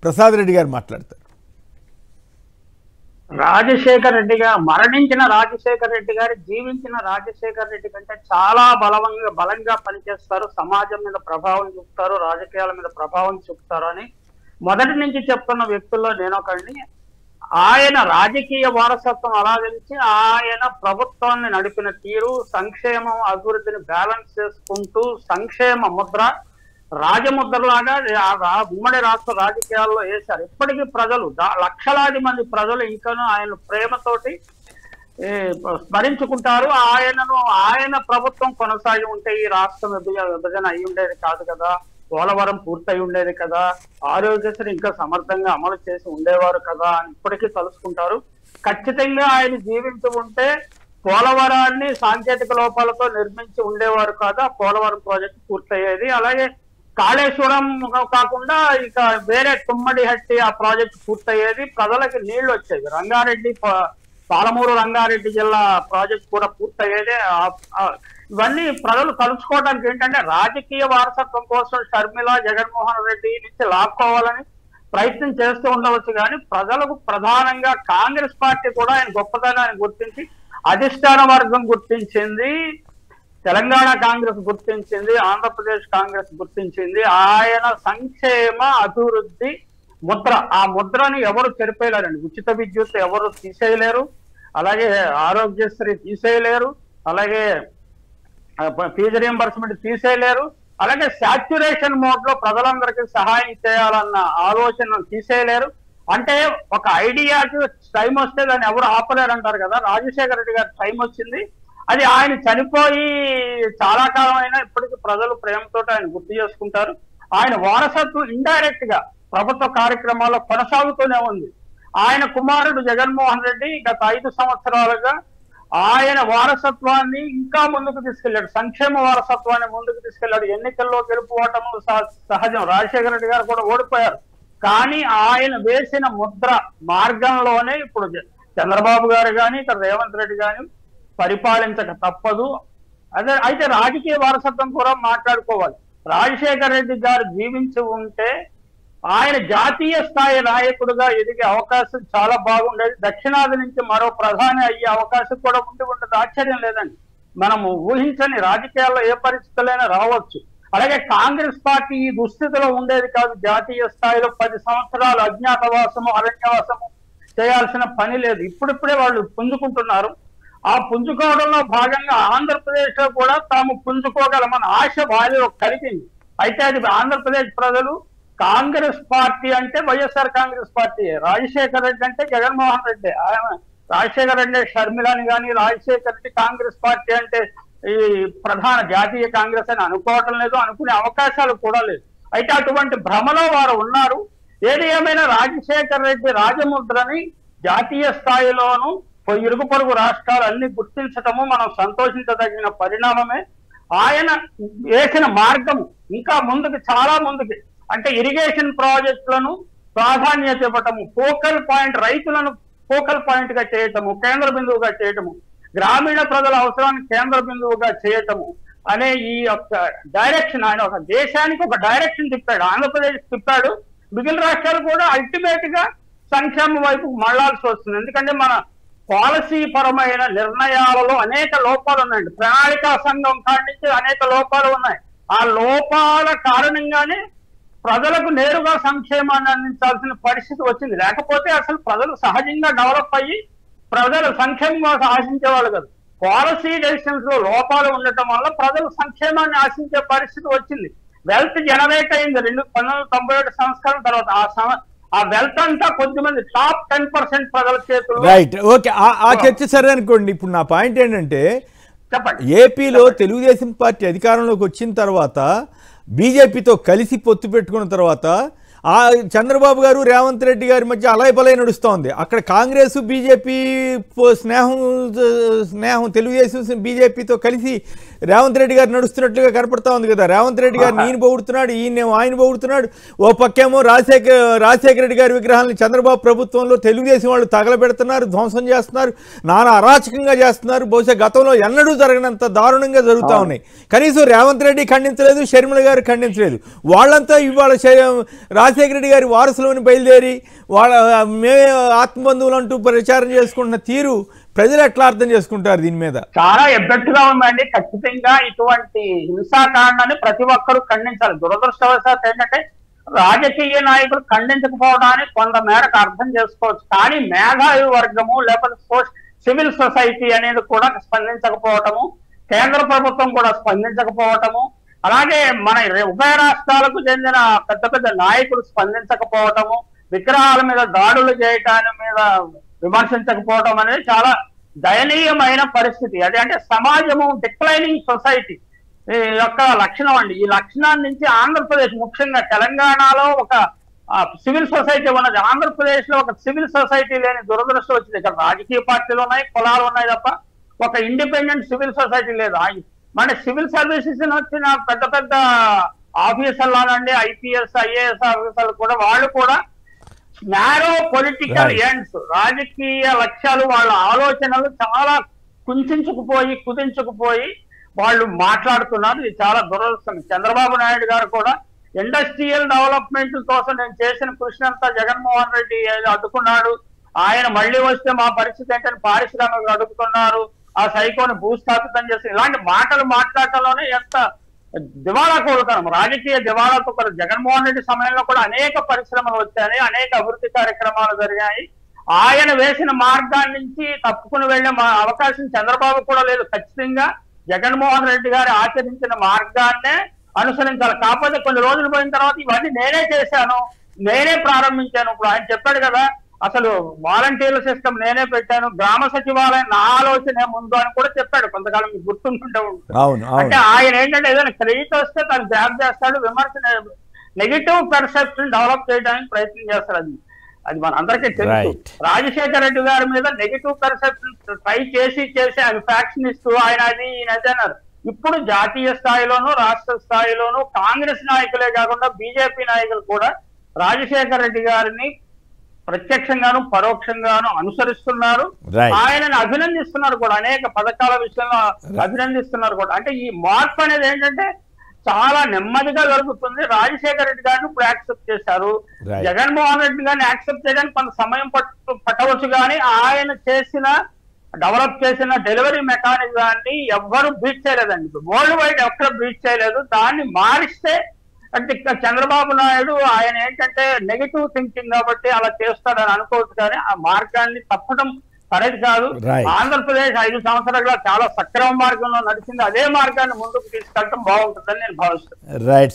ప్రసాద్ రెడ్డి గారు మాట్లాడతారు రాజశేఖర్ రెడ్డి గారు మరణించిన రాజశేఖర్ రెడ్డి గారు జీవించిన రాజశేఖర్ రెడ్డి కంటే చాలా బలవంగా బలంగా పనిచేస్తారు సమాజం మీద ప్రభావం చూపుతారు రాజకీయాల మీద ప్రభావం చూపుతారు అని మొదటి నుంచి చెప్తున్న వ్యక్తుల్లో నేను ఒకడిని ఆయన రాజకీయ వారసత్వం అలా తెలిసి ఆయన ప్రభుత్వాన్ని నడిపిన తీరు సంక్షేమం అభివృద్ధిని బ్యాలెన్స్ చేసుకుంటూ సంక్షేమ ముద్ర రాజముద్రలాగా ఆ రా- ఉమ్మడి రాష్ట్ర రాజకీయాల్లో వేశారు ఇప్పటికీ ప్రజలు దా- లక్షలాది మంది ప్రజలు ఇంకాను ఆయన ప్రేమతోటి ఏ, స్మరించుకుంటారు ఆయనను ఆయన ప్రభుత్వం కొనసాగి ఉంటే ఈ రాష్ట్రం విభజ- విభజన అయి ఉండేది కాదు కదా పోలవరం పూర్తయి ఉండేది కదా ఆరోగ్యశ్రీ ఇంకా సమర్థంగా అమలు చేసి ఉండేవారు కదా అని ఇప్పటికీ తలుసుకుంటారు ఖచ్చితంగా ఆయన జీవించి ఉంటే పోలవరాన్ని సాంకేతిక లోపాలతో నిర్మించి ఉండేవారు కాదా పోలవరం ప్రాజెక్ట్ పూర్తయ్యేది అలాగే కాళేశ్వరం కాకుండా ఇక వేరే తుమ్మడి హట్టి ఆ ప్రాజెక్ట్ పూర్తయ్యేది ప్రజలకి నీళ్లు వచ్చేవి రంగారెడ్డి ప- పాలమూరు రంగారెడ్డి జిల్లా ప్రాజెక్ట్ కూడా పూర్తయ్యేదే ఆ- ఆ- ఇవన్నీ ప్రజలు కలుసుకోవడానికి ఏంటంటే రాజకీయ వారసత్వం కోసం షర్మిల జగన్మోహన్ రెడ్డి నుంచి లాక్కోవాలని ప్రయత్నం చేస్తూ ఉండవచ్చు కానీ ప్రజలకు ప్రధానంగా కాంగ్రెస్ పార్టీ కూడా ఆయన గొప్పదనాన్ని గుర్తించి అధిష్టాన వర్గం గుర్తించింది తెలంగాణ కాంగ్రెస్ గుర్తించింది ఆంధ్రప్రదేశ్ కాంగ్రెస్ గుర్తించింది ఆయన సంక్షేమ అభివృద్ధి ముద్ర ఆ ముద్రని ఎవరు చెరిపేయలేరండి ఉచిత విద్యుత్ ఎవరు తీసేయలేరు అలాగే ఆరోగ్యశ్రీ తీసేయలేరు అలాగే ఫీజు రియంబర్స్మెంట్ తీసేయలేరు అలాగే సాచ్యురేషన్ మోడ్ లో ప్రజలందరికీ సహాయం చేయాలన్న ఆలోచన తీసేయలేరు అంటే ఒక ఐడియాకి టైం వస్తే దాన్ని ఎవరు ఆపలేరు అంటారు కదా రాజశేఖర రెడ్డి గారి టైం వచ్చింది అది ఆయన చనిపోయి చాలా కాలం అయినా ఇప్పటికీ ప్రజలు ప్రేమతో ఆయన గుర్తు చేసుకుంటారు ఆయన వారసత్వం ఇండైరెక్ట్ గా ప్రభుత్వ కార్యక్రమాల్లో కొనసాగుతూనే ఉంది ఆయన కుమారుడు జగన్మోహన్ రెడ్డి గత ఐదు సంవత్సరాలుగా ఆయన వారసత్వాన్ని ఇంకా ముందుకు తీసుకెళ్లాడు సంక్షేమ వారసత్వాన్ని ముందుకు తీసుకెళ్లాడు ఎన్నికల్లో గెలుపు ఓటములు సహ- సహజం రాజశేఖర రెడ్డి గారు కూడా ఓడిపోయారు కానీ ఆయన వేసిన ముద్ర మార్గంలోనే ఇప్పుడు జ- చంద్రబాబు గారు కానీ ఇక్కడ రేవంత్ రెడ్డి కానీ పరిపాలించక తప్పదు అదే అయితే రాజకీయ వారసత్వం కూడా మాట్లాడుకోవాలి రాజశేఖర రెడ్డి గారు జీవించి ఉంటే ఆయన జాతీయ స్థాయి నాయకుడిగా ఎదిగే అవకాశం చాలా బాగుండేది దక్షిణాది నుంచి మరో ప్రధాని అయ్యే అవకాశం కూడా ఉండి ఉండదు ఆశ్చర్యం లేదండి మనము ఊహించని రాజకీయాల్లో ఏ పరిస్థితులైనా రావచ్చు అలాగే కాంగ్రెస్ పార్టీ ఈ దుస్థితిలో ఉండేది కాదు జాతీయ స్థాయిలో పది సంవత్సరాలు అజ్ఞాతవాసము అరణ్యవాసము చేయాల్సిన పని లేదు ఇప్పుడిప్పుడే వాళ్ళు పుంజుకుంటున్నారు ఆ పుంజుకోవడంలో భాగంగా ఆంధ్రప్రదేశ్ లో కూడా తాము పుంజుకోగలమన్న ఆశ వారిలో కలిగింది అయితే అది ఆంధ్రప్రదేశ్ ప్రజలు కాంగ్రెస్ పార్టీ అంటే వైఎస్ఆర్ కాంగ్రెస్ పార్టీ రాజశేఖర రెడ్డి అంటే జగన్మోహన్ రెడ్డి ఆయన రాజశేఖర రెడ్డి షర్మిలని కానీ రాజశేఖర రెడ్డి కాంగ్రెస్ పార్టీ అంటే ఈ ప్రధాన జాతీయ కాంగ్రెస్ అని అనుకోవటం లేదు అనుకునే అవకాశాలు కూడా లేదు అయితే అటువంటి భ్రమలో వారు ఉన్నారు ఏది ఏమైనా రాజశేఖర రెడ్డి రాజముద్రని జాతీయ స్థాయిలోను ఇరుగు పొరుగు రాష్ట్రాలు అన్ని గుర్తించటము మనం సంతోషించదగిన పరిణామమే ఆయన వేసిన మార్గం ఇంకా ముందుకు చాలా ముందుకి అంటే ఇరిగేషన్ ప్రాజెక్టులను ప్రాధాన్యత ఇవ్వటము ఫోకల్ పాయింట్ రైతులను ఫోకల్ పాయింట్ గా చేయటము కేంద్ర బిందువుగా చేయటము గ్రామీణ ప్రజల అవసరాన్ని కేంద్ర బిందువుగా చేయటము అనే ఈ యొక్క డైరెక్షన్ ఆయన ఒక దేశానికి ఒక డైరెక్షన్ తిప్పాడు ఆంధ్రప్రదేశ్ తిప్పాడు మిగిలిన రాష్ట్రాలు కూడా అల్టిమేట్ గా సంక్షేమం వైపు మళ్ళాల్సి వస్తుంది ఎందుకంటే మన పాలసీ పరమైన నిర్ణయాలలో అనేక లోపాలు ఉన్నాయండి ప్రణాళికా సంఘం కాడి నుంచి అనేక లోపాలు ఉన్నాయి ఆ లోపాల కారణంగానే ప్రజలకు నేరుగా సంక్షేమాన్ని అందించాల్సిన పరిస్థితి వచ్చింది లేకపోతే అసలు ప్రజలు సహజంగా డెవలప్ అయ్యి ప్రజలు సంక్షేమం కోసం ఆశించేవాళ్ళు కాదు పాలసీ డెసిషన్స్ లో లోపాలు ఉండటం వల్ల ప్రజలు సంక్షేమాన్ని ఆశించే పరిస్థితి వచ్చింది వెల్త్ జనరేట్ అయింది రెండు పంతొమ్మిది వందల తొంభై ఏడు సంవత్సరాల తర్వాత ఆ సం- ఆ వెల్త్ అంతా కొద్దిమంది టాప్ టెన్ పర్సెంట్ ప్రజల చేతుల్లో రైట్ ఓకే ఆ- ఆ చర్చ సరే అనుకోండి ఇప్పుడు నా పాయింట్ ఏంటంటే చెప్పండి ఏపీలో తెలుగుదేశం పార్టీ అధికారంలోకి వచ్చిన తర్వాత బీజేపీతో కలిసి పొత్తు పెట్టుకున్న తర్వాత ఆ చంద్రబాబు గారు రేవంత్ రెడ్డి గారి మధ్య అలయపలయ నడుస్తోంది అక్కడ కాంగ్రెస్ బీజేపీ పో- స్నేహం స్నేహం తెలుగుదేశం బీజేపీతో కలిసి రేవంత్ రెడ్డి గారు నడుస్తున్నట్లుగా కనపడతా ఉంది కదా రేవంత్ రెడ్డి గారు ఈయన పొగుడుతున్నాడు ఈయనేమో ఆయన పొగుడుతున్నాడు ఓ పక్కేమో రాజశేఖర రాజశేఖర రెడ్డి గారి విగ్రహాలను చంద్రబాబు ప్రభుత్వంలో తెలుగుదేశం వాళ్ళు తగలబెడుతున్నారు ధ్వంసం చేస్తున్నారు నానా అరాచకంగా చేస్తున్నారు బహుశా గతంలో ఎన్నడూ జరగనంత దారుణంగా జరుగుతూ ఉన్నాయి కనీసం రేవంత్ రెడ్డి ఖండించలేదు షర్మిల గారు ఖండించలేదు వాళ్ళంతా ఇవాళ శ- రాజశేఖర రాజశేఖర రెడ్డి గారి వారసులోని బయలుదేరి వాళ్ళ మేమే ఆత్మబంధువులు అంటూ ప్రచారం చేసుకుంటున్న తీరు ప్రజలు ఎట్లా అర్థం చేసుకుంటారు దీని మీద చాలా ఎబ్బెట్టుగా ఉందండి ఖచ్చితంగా ఇటువంటి హింసాకాండాన్ని ప్రతి ఒక్కరూ ఖండించాలి దురదృష్టవశాత్తు ఏంటంటే రాజకీయ నాయకులు ఖండించకపోవడాన్ని కొంత మేరకు అర్థం చేసుకోవచ్చు కానీ మేధావి వర్గము లేకపోతే సోష- సివిల్ సొసైటీ అనేది కూడా స్పందించకపోవటము కేంద్ర ప్రభుత్వం కూడా స్పందించకపోవటము అలాగే మన రె- ఉభయ రాష్ట్రాలకు చెందిన పెద్ద పెద్ద నాయకులు స్పందించకపోవటము విగ్రహాల మీద దాడులు చేయటాన్ని మీద విమర్శించకపోవటం అనేది చాలా దయనీయమైన పరిస్థితి అదే అంటే సమాజము డిక్లైనింగ్ సొసైటీ ఈ యొక్క లక్షణం అండి ఈ లక్షణాన్ని నుంచి ఆంధ్రప్రదేశ్ ముఖ్యంగా తెలంగాణలో ఒక ఆ, సివిల్ సొసైటీ ఉన్నది ఆంధ్రప్రదేశ్ లో ఒక సివిల్ సొసైటీ లేని దురదృష్టం వచ్చింది ఇక్కడ రాజకీయ పార్టీలు ఉన్నాయి కులాలు ఉన్నాయి తప్ప ఒక ఇండిపెండెంట్ సివిల్ సొసైటీ లేదు ఆ- మన సివిల్ సర్వీసెస్ వచ్చిన పెద్ద పెద్ద ఆఫీసర్లానండి ఐపీఎస్ ఐఏఎస్ ఆఫీసర్లు కూడా వాళ్ళు కూడా నారో పొలిటికల్ Right. ఎండ్స్ రాజకీయ లక్ష్యాలు వాళ్ళ ఆలోచనలు చాలా కుంచుకుపోయి కుదించుకుపోయి వాళ్ళు మాట్లాడుతున్నారు ఇది చాలా దురదృష్టం చంద్రబాబు నాయుడు గారు కూడా ఇండస్ట్రియల్ డెవలప్మెంట్ కోసం నేను చేసిన కృషి అంతా జగన్మోహన్ రెడ్డి అడ్డుకున్నాడు ఆయన మళ్ళీ వస్తే మా పరిస్థితి ఏంటని పారిశ్రామికలు అడుగుతున్నారు ఆ సైకోని భూస్థాపితం చేసి ఇలాంటి మాటలు మాట్లాడటంలోనే ఎంత దివాళా కోరుతాం రాజకీయ దివాళాతో కూడా జగన్మోహన్ రెడ్డి సమయంలో కూడా అనేక పరిశ్రమలు వచ్చాయి అనేక అభివృద్ధి కార్యక్రమాలు జరిగాయి ఆయన వేసిన మార్గాన్ని నుంచి తప్పుకుని వెళ్లే మా అవకాశం చంద్రబాబు కూడా లేదు ఖచ్చితంగా జగన్మోహన్ రెడ్డి గారు ఆచరించిన మార్గాన్నే అనుసరించాలి కాకపోతే కొన్ని రోజులు పోయిన తర్వాత ఇవన్నీ నేనే చేశాను నేనే ప్రారంభించాను ఇప్పుడు ఆయన చెప్పాడు కదా అసలు వాలంటీర్ల సిస్టమ్ నేనే పెట్టాను గ్రామ సచివాలయం నా ఆలోచనే ముందు అని కూడా చెప్పాడు కొంతకాలం మీకు గుర్తుంటుంటే ఉంటుంది అవును అంటే అవును ఆయన ఏంటంటే ఏదైనా క్రెడిట్ వస్తే తను జాబ్ చేస్తాడు విమర్శ నెగిటివ్ పర్సెప్షన్ డెవలప్ చేయడానికి ప్రయత్నం చేస్తాడు అది అది మన అందరికీ తెలుసు Right. రాజశేఖర రెడ్డి గారి మీద నెగిటివ్ పర్సెప్షన్ ట్రై చేసి చేసి ఆయన ఫ్యాక్షన్ ఇస్తూ ఆయన అది ఈయన అది అన్నారు ఇప్పుడు జాతీయ స్థాయిలోను రాష్ట్ర స్థాయిలోను కాంగ్రెస్ నాయకులే కాకుండా బీజేపీ నాయకులు కూడా రాజశేఖర రెడ్డి గారిని ప్రత్యక్షంగాను పరోక్షంగాను అనుసరిస్తున్నారు Right. ఆయనను అభినందిస్తున్నారు కూడా అనేక పథకాల విషయంలో అభినందిస్తున్నారు కూడా అంటే ఈ మార్పు అనేది ఏంటంటే చాలా నెమ్మదిగా జరుగుతుంది రాజశేఖర రెడ్డి గారిని ఇప్పుడు యాక్సెప్ట్ చేశారు Right. జగన్మోహన్ రెడ్డి గారిని యాక్సెప్ట్ చేయడానికి కొంత సమయం పట్టు పట్టవచ్చు కానీ ఆయన చేసిన డెవలప్ చేసిన డెలివరీ మెకానిజాన్ని ఎవ్వరు బీట్ చేయలేదండి వరల్డ్ వైడ్ ఎక్కడ బీట్ చేయలేదు దాన్ని మారిస్తే అంటే ఇక్కడ చంద్రబాబు నాయుడు ఆయన ఏంటంటే నెగిటివ్ థింకింగ్ కాబట్టి అలా చేస్తాడని అనుకోవచ్చు కానీ ఆ మార్గాన్ని తప్పడం సరైనది కాదు Right. ఆంధ్రప్రదేశ్ ఐదు సంవత్సరాలుగా చాలా సక్రమ మార్గంలో నడిచింది అదే మార్గాన్ని ముందుకు తీసుకెళ్ళడం బాగుంటుందని నేను భావిస్తున్నాను రైట్